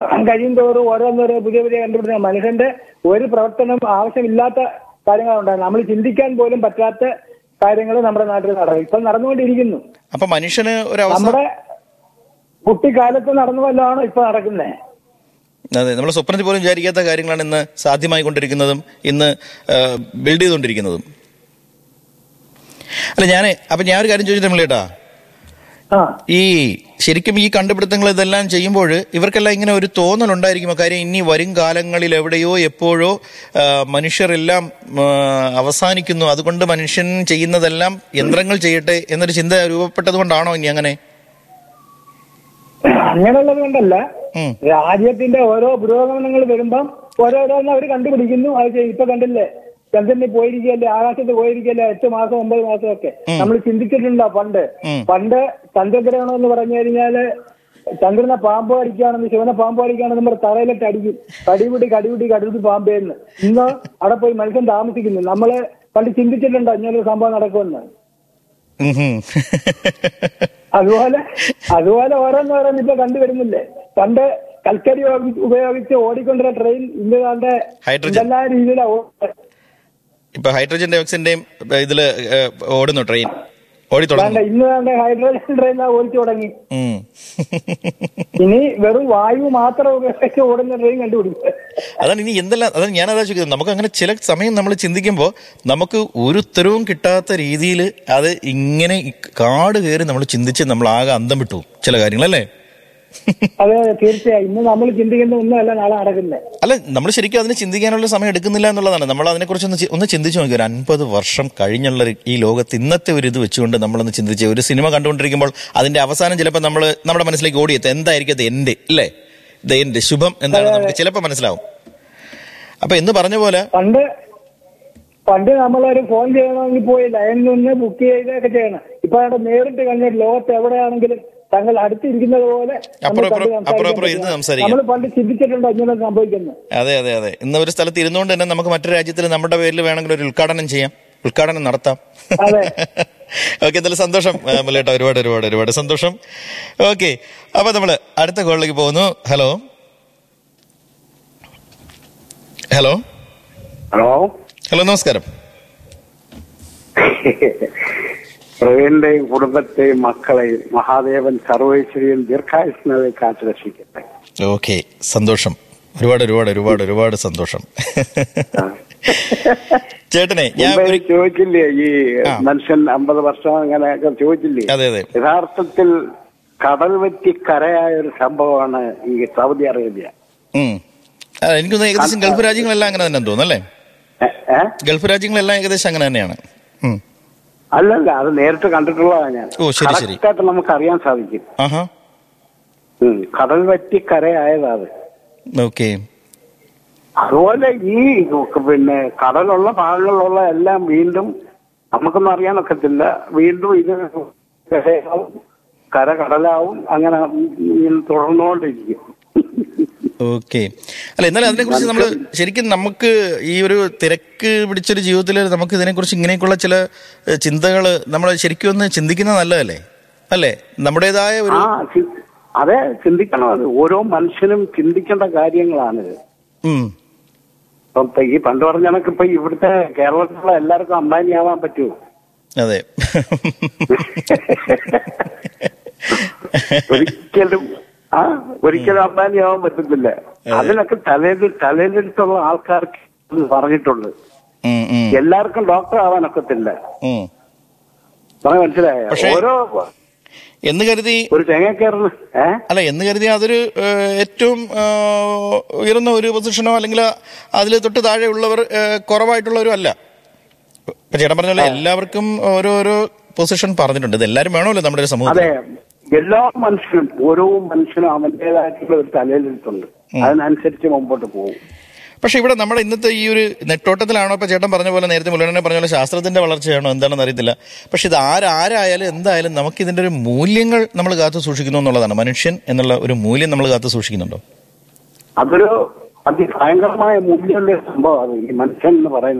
കഴിയും തോറും ഓരോന്നോരോ പുതിയ പുതിയ കണ്ടുപിടുത്തം മനുഷ്യന്റെ ഒരു പ്രവർത്തനം ആവശ്യമില്ലാത്ത കാര്യങ്ങളുണ്ടാകും നമ്മൾ ചിന്തിക്കാൻ പോലും പറ്റാത്ത കാര്യങ്ങൾ നമ്മുടെ നാട്ടിൽ നടക്കും ഇപ്പം നടന്നുകൊണ്ടിരിക്കുന്നു അപ്പൊ മനുഷ്യന് ഒരു അവസ്ഥ നമ്മുടെ കുട്ടിക്കാലത്ത് നടന്നു വല്ലതാണോ ഇപ്പൊ നടക്കുന്നത് അതെ നമ്മൾ സ്വപ്നത്തിൽ പോലും വിചാരിക്കാത്ത കാര്യങ്ങളാണ് ഇന്ന് സാധ്യമായി കൊണ്ടിരിക്കുന്നതും ഇന്ന് ബിൽഡ് ചെയ്തുകൊണ്ടിരിക്കുന്നതും അല്ല ഞാൻ അപ്പൊ ഞാൻ ഒരു കാര്യം ചോദിച്ചിട്ട് നമ്മളേട്ടാ ആ ഈ ശരിക്കും ഈ കണ്ടുപിടുത്തങ്ങൾ ഇതെല്ലാം ചെയ്യുമ്പോൾ ഇവർക്കെല്ലാം ഇങ്ങനെ ഒരു തോന്നലുണ്ടായിരിക്കുമോ കാര്യം ഇനി വരും കാലങ്ങളിൽ എവിടെയോ എപ്പോഴോ ആ, മനുഷ്യരെല്ലാം ആ, അവസാനിക്കുന്നു അതുകൊണ്ട് മനുഷ്യൻ ചെയ്യുന്നതെല്ലാം യന്ത്രങ്ങൾ ചെയ്യട്ടെ എന്നൊരു ചിന്ത രൂപപ്പെട്ടത് കൊണ്ടാണോ ഇനി അങ്ങനെ അങ്ങനെയുള്ളത് കൊണ്ടല്ല ഉം. രാജ്യത്തിന്റെ ഓരോ പുരോഗമനങ്ങൾ വരുമ്പം ഓരോരോന്ന് അവർ കണ്ടുപിടിക്കുന്നു അത് ചെയ്യും. ഇപ്പൊ കണ്ടില്ലേ ചന്ദ്രനിൽ പോയിരിക്കല്ലേ ആകാശത്ത് പോയിരിക്കല്ലേ എട്ട് മാസം ഒമ്പത് മാസം ഒക്കെ നമ്മൾ ചിന്തിച്ചിട്ടുണ്ടോ പണ്ട് ഉം. പണ്ട് ചന്ദ്രഗ്രഹണം എന്ന് പറഞ്ഞു കഴിഞ്ഞാല് ചന്ദ്രനെ പാമ്പ് അടിക്കുകയാണെന്ന് ശിവനെ പാമ്പ് അടിക്കുകയാണെന്ന് നമ്മുടെ തറയിലിട്ട് അടിക്കും കടിപിടി കടിപിടി കടിപിടി പാമ്പേന്ന് ഇന്ന് അവിടെ പോയി മനുഷ്യൻ താമസിക്കുന്നു നമ്മള് പണ്ട് ചിന്തിച്ചിട്ടുണ്ടോ ഇങ്ങനൊരു സംഭവം നടക്കുമെന്ന് ഉം ഹും. അതുപോലെ അതുപോലെ ഓരോന്നോരോന്ന് ഇപ്പൊ കണ്ടുവരുന്നില്ലേ പണ്ട് കൽക്കരി ഉപയോഗി- ഉപയോഗിച്ച് ഓടിക്കൊണ്ടിരുന്ന ട്രെയിൻ ഇന്ന് കണ്ട് ഹൈഡ്രജൻ. എന്തെല്ലാം രീതിയിലാ ഓടുന്നത്. ഇപ്പൊ ഹൈഡ്രജൻ ഡയോക്സിന്റെയും ഇതില് ഏ, ഓടുന്നു ട്രെയിൻ ഓടി വേണ്ട തുടങ്ങുന്നു ഇന്ന് കണ്ട് ഹൈഡ്രജൻ ട്രെയിൻ ഓടിച്ചു തുടങ്ങി ഉം. ഇനി വെറും വായു മാത്രം ഉപയോഗിച്ച് ഓടുന്ന ട്രെയിൻ കണ്ടുപിടിക്കുക അതാണ് ഇനി എന്തെല്ലാം അതാണ് ഞാൻ അതാ ചോദിക്കുന്നത് നമുക്ക് അങ്ങനെ ചില സമയം നമ്മൾ ചിന്തിക്കുമ്പോൾ നമുക്ക് ഒരു ഉത്തരവും കിട്ടാത്ത രീതിയിൽ അത് ഇങ്ങനെ ഈ കാട് കയറി നമ്മൾ ചിന്തിച്ച് നമ്മൾ ആകെ അന്തം വിട്ടു പോകും ചില കാര്യങ്ങളല്ലേ അതെ തീർച്ചയായും ഇന്ന് നമ്മൾ ചിന്തിക്കുന്ന ഒന്നുമല്ല നാളെ നടക്കുന്നത് അല്ല നമ്മൾ ശരിക്കും അതിന് ചിന്തിക്കാനുള്ള സമയം എടുക്കുന്നില്ല എന്നുള്ളതാണ് നമ്മൾ അതിനെക്കുറിച്ച് ഒന്ന് ചി- ഒന്ന് ചിന്തിച്ചു നോക്കി ഒരു അൻപത് വർഷം കഴിഞ്ഞുള്ള ഒരു- ഈ ലോകത്ത് ഇന്നത്തെ ഒരു ഇത് വെച്ചുകൊണ്ട് നമ്മളൊന്ന് ചിന്തിച്ച് ഒരു സിനിമ കണ്ടുകൊണ്ടിരിക്കുമ്പോൾ അതിന്റെ അവസാനം ചിലപ്പോൾ നമ്മൾ നമ്മുടെ മനസ്സിലേക്ക് ഓടിയെത്തും എന്തായിരിക്കും അത് എന്റെ അല്ലേ ഇത് എന്റെ ശുഭം എന്താണ് നമുക്ക് ചിലപ്പോൾ മനസ്സിലാവും അപ്പൊ എന്ന് പറഞ്ഞ പോലെ പണ്ട് പണ്ട് നമ്മളൊരു ഫോൺ ചെയ്യണമെങ്കിൽ പോയി ലൈനിൽ നിന്ന് ബുക്ക് ചെയ്തൊക്കെ ചെയ്യണം ഇപ്പൊ അവിടെ നേരിട്ട് കണ്ടിട്ട് ലോകത്ത് എവിടെയാണെങ്കിലും തങ്ങൾ അടുത്തിരിക്കുന്നത് പോലെ അപ്പുറം ഇപ്പുറം- അപ്പുറം ഇപ്പുറം ഇരുന്ന് സംസാരിക്കാം. നമ്മൾ പണ്ട് ചിന്തിച്ചിട്ടുണ്ടോ ഇങ്ങനെ സംഭവിക്കുന്നത് അതെ അതെ അതെ ഇന്ന് ഒരു സ്ഥലത്ത് ഇരുന്നുകൊണ്ട് തന്നെ നമുക്ക് മറ്റു രാജ്യത്തിൽ നമ്മുടെ പേരിൽ വേണമെങ്കിൽ ഒരു ഉദ്ഘാടനം ചെയ്യാം ഉദ്ഘാടനം നടത്താം അതെ. ഓക്കെ എന്തായാലും സന്തോഷം ആ, മുല്ലേട്ട ഒരുപാട് ഒരുപാട് ഒരുപാട് സന്തോഷം ഓക്കെ അപ്പൊ നമ്മള് അടുത്ത കോളിലേക്ക് പോകുന്നു ഹലോ ഹലോ ഹലോ ഹലോ നമസ്കാരം പ്രവീണിന്റെയും കുടുംബത്തെയും മക്കളെയും മഹാദേവൻ സർവേശ്വരിയും ദീർഘായുഷ്ണതയെ കാത്തു രക്ഷിക്കട്ടെ ഓക്കെ സന്തോഷം ഒരുപാട് ഒരുപാട് ഒരുപാട് ഒരുപാട് സന്തോഷം ചേട്ടനെ ഞാൻ മുമ്പേ ഒരു ചോദിച്ചില്ലേ ഈ ആ. മനുഷ്യൻ അമ്പത് വർഷം അങ്ങനെയൊക്കെ ചോദിച്ചില്ലേ അതെ അതെ യഥാർത്ഥത്തിൽ കടൽ വെറ്റി കരയായ ഒരു സംഭവമാണ് ഈ സൗദി അറേബ്യ ഉം. ആ, എനിക്കൊന്ന് ഏകദേശം ഗൾഫ് രാജ്യങ്ങളെല്ലാം അങ്ങനെ തന്നെ തോന്നുന്നു അല്ലേ ഏ- ഏ? ഗൾഫ് രാജ്യങ്ങളെല്ലാം ഏകദേശം അങ്ങനെ തന്നെയാണ് ഉം. അല്ലല്ല അത് നേരിട്ട് കണ്ടിട്ടുള്ളതാണ് ഞാൻ ഓ, ശരി, ശരി. കറക്റ്റായിട്ട് നമുക്ക് അറിയാൻ സാധിക്കും ആഹാ ഉം. കടൽ വെറ്റി കരയായതാ അത് ഓക്കെ അതുപോലെ ഈ പിന്നെ കടലുള്ള ഭാഗങ്ങളിലുള്ള എല്ലാം വീണ്ടും നമുക്കൊന്നും അറിയാനൊക്കത്തില്ല വീണ്ടും ഇത് കരയാവും കര കടലാവും അങ്ങനെ ഇങ്ങനെ തുടർന്നുകൊണ്ടിരിക്കും ഓക്കെ അല്ല എന്നാലും അതിനെക്കുറിച്ച് നമ്മൾ ശരിക്കും നമുക്ക് ഈ ഒരു തിരക്ക് പിടിച്ചൊരു ജീവിതത്തിൽ നമുക്ക് ഇതിനെക്കുറിച്ച് ഇങ്ങനെയൊക്കെയുള്ള ചില ചിന്തകൾ നമ്മൾ ശരിക്കും ഒന്ന് ചിന്തിക്കുന്നത് നല്ലതല്ലേ അല്ലേ നമ്മുടേതായ ഒരു ആ ചി- അതെ ചിന്തിക്കണം അത് ഓരോ മനുഷ്യനും ചിന്തിക്കേണ്ട കാര്യങ്ങളാണിത് ഉം. ഇപ്പം ഇപ്പൊ ഈ പണ്ട് പറഞ്ഞ കണക്ക് ഇപ്പൊ ഇവിടുത്തെ കേരളത്തിലുള്ള എല്ലാവർക്കും അമ്പാനിയാവാൻ പറ്റുമോ അതെ ഒരിക്കലും ആ ഒരിക്കലും അമ്പാനിയാവാൻ പറ്റത്തില്ല അതിനൊക്കെ തലയിൽ തലയിലെടുത്തുള്ള ആൾക്കാർക്ക് ഇത് പറഞ്ഞിട്ടുണ്ട് ഉം, ഉം, എല്ലാവർക്കും ഡോക്ടർ ആവാനൊക്കത്തില്ല ഉം. പറഞ്ഞ മനസ്സിലായ പക്ഷേ- ഓരോ എന്ന് കരുതി ഒരു തേങ്ങ കയറുന്ന ഏ അല്ല എന്ന് കരുതി അതൊരു ഏഹ്, ഏറ്റവും ഏഹ്, ഉയർന്ന ഒരു പൊസിഷനോ അല്ലെങ്കിൽ അതിൽ തൊട്ട് താഴെ ഉള്ളവർ ഏഹ്, കുറവായിട്ടുള്ളവരും അല്ല ഇപ്പൊ ചേട്ടൻ പറഞ്ഞ പോലെ എല്ലാവർക്കും ഓരോരോ പൊസിഷൻ പറഞ്ഞിട്ടുണ്ട് ഇത് എല്ലാവരും വേണമല്ലോ നമ്മുടെ ഒരു സമൂഹത്തിൽ അതെ എല്ലാ മനുഷ്യനും ഓരോ മനുഷ്യനും അവന്റേതായിട്ടുള്ള ഒരു തലയിലെടുത്തുണ്ട് അതിനനുസരിച്ച് മുമ്പോട്ട് പോകും പക്ഷെ ഇവിടെ നമ്മുടെ ഇന്നത്തെ ഈ ഒരു നെട്ടോട്ടത്തിലാണോ ഇപ്പൊ ചേട്ടൻ പറഞ്ഞ പോലെ നേരത്തെ മുല്ലനെ പറഞ്ഞ പോലെ ശാസ്ത്രത്തിന്റെ വളർച്ചയാണോ എന്താണെന്ന് അറിയത്തില്ല പക്ഷെ ഇത് ആരാരായാലും എന്തായാലും നമുക്ക് ഇതിന്റെ ഒരു മൂല്യങ്ങൾ നമ്മൾ കാത്തു സൂക്ഷിക്കുന്നു എന്നുള്ളതാണ് മനുഷ്യൻ എന്നുള്ള ഒരു മൂല്യം നമ്മൾ കാത്തു സൂക്ഷിക്കുന്നുണ്ടോ അതൊരു അതിഭയങ്കരമായ മൂല്യമുള്ള സംഭവമാണ് ഈ മനുഷ്യൻ എന്ന് പറയുന്നത്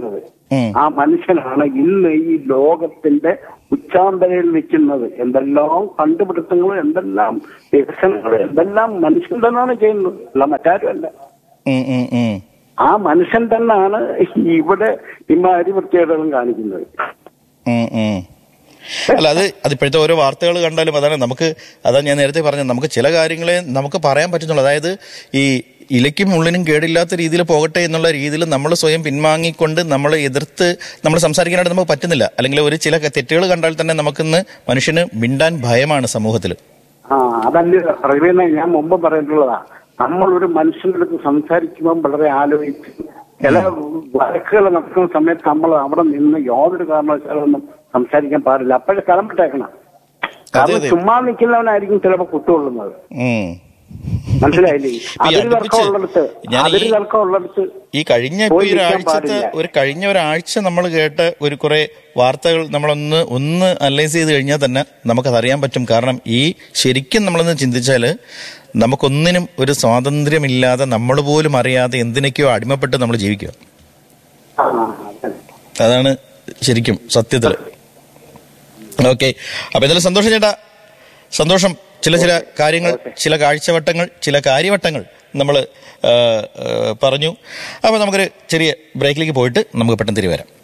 ഉം. ആ മനുഷ്യനാണ് ഇന്ന് ഈ ലോകത്തിന്റെ ഉച്ചാന്തരയിൽ നിൽക്കുന്നത് എന്തെല്ലാം കണ്ടുപിടുത്തങ്ങളും എന്തെല്ലാം വികസനങ്ങളും എന്തെല്ലാം മനുഷ്യൻ തന്നെയാണ് ചെയ്യുന്നത് അല്ല മറ്റാരുമല്ല ഉം, ഉം, ഉം. ആ മനുഷ്യൻ തന്നെയാണ് ഇവിടെ ഇമാതിരി വൃത്തികേടുകളും കാണിക്കുന്നത് ഉം, ഉം. അല്ല അത് അതിപ്പോഴത്തെ ഓരോ വാർത്തകൾ കണ്ടാലും അതാണ് നമുക്ക് അതാ ഞാൻ നേരത്തെ പറഞ്ഞത് നമുക്ക് ചില കാര്യങ്ങളെ നമുക്ക് പറയാൻ പറ്റുന്നുള്ളൂ അതായത് ഈ ഇലയ്ക്കും ഉള്ളിനും കേടില്ലാത്ത രീതിയിൽ പോകട്ടെ എന്നുള്ള രീതിയിൽ നമ്മൾ സ്വയം പിൻവാങ്ങിക്കൊണ്ട് നമ്മൾ എതിർത്ത് നമ്മൾ സംസാരിക്കാനായിട്ട് നമുക്ക് പറ്റുന്നില്ല അല്ലെങ്കിൽ ഒരു ചില തെറ്റുകൾ കണ്ടാൽ തന്നെ നമുക്കിന്ന് മനുഷ്യന് മിണ്ടാൻ ഭയമാണ് സമൂഹത്തിൽ ആ അതല്ല പ്രവീണ ഞാൻ മുമ്പ് പറഞ്ഞിട്ടുള്ളതാ നമ്മൾ ഒരു മനുഷ്യന്റെ അടുത്ത് സംസാരിക്കുമ്പോൾ വളരെ ആലോചിച്ച് ചില വഴക്കുകൾ നടക്കുന്ന സമയത്ത് നമ്മൾ അവിടെ നിന്ന് യാതൊരു കാരണവശാലും ഒന്നും സംസാരിക്കാൻ പാടില്ല അപ്പോഴേ കളം വിട്ടേക്കണം കാരണം അതെ. ചുമ്മാ നിൽക്കുന്നവനായിരിക്കും ചിലപ്പോൾ കുത്തുകൊള്ളുന്നത് ഉം. മനസ്സിലായില്ലേ ഈ അതിൽ അടുപ്പിച്ച് തർക്കം ഉള്ളിടത്ത് ഞാൻ അതിൽ ഈ- തർക്കം ഉള്ളിടത്ത് ഈ കഴിഞ്ഞ ഇപ്പൊ ഈ പോയി നിൽക്കാൻ ഒരാഴ്ചത്തെ പാടില്ല. ഒരു കഴിഞ്ഞ ഒരാഴ്ച നമ്മൾ കേട്ട ഒരു കുറെ വാർത്തകൾ നമ്മളൊന്ന് ഒന്ന് അനലൈസ് ചെയ്ത് കഴിഞ്ഞാൽ തന്നെ നമുക്കത് അറിയാൻ പറ്റും കാരണം ഈ ശരിക്കും നമ്മളൊന്ന് ചിന്തിച്ചാല് നമുക്കൊന്നിനും ഒരു സ്വാതന്ത്ര്യമില്ലാതെ നമ്മൾ പോലും അറിയാതെ എന്തിനൊക്കെയോ അടിമപ്പെട്ട് നമ്മൾ ജീവിക്കുക ആ, അതെ. അതാണ് ശരിക്കും സത്യത്തിൽ ഓക്കെ അപ്പൊ എന്തായാലും സന്തോഷം ചേട്ടാ സന്തോഷം ചില ചില കാര്യങ്ങൾ ചില കാഴ്ചവട്ടങ്ങൾ ചില കാര്യവട്ടങ്ങൾ നമ്മൾ പറഞ്ഞു അപ്പൊ നമുക്കൊരു ചെറിയ ബ്രേക്കിലേക്ക് പോയിട്ട് നമുക്ക് പെട്ടെന്ന് തിരികെ വരാം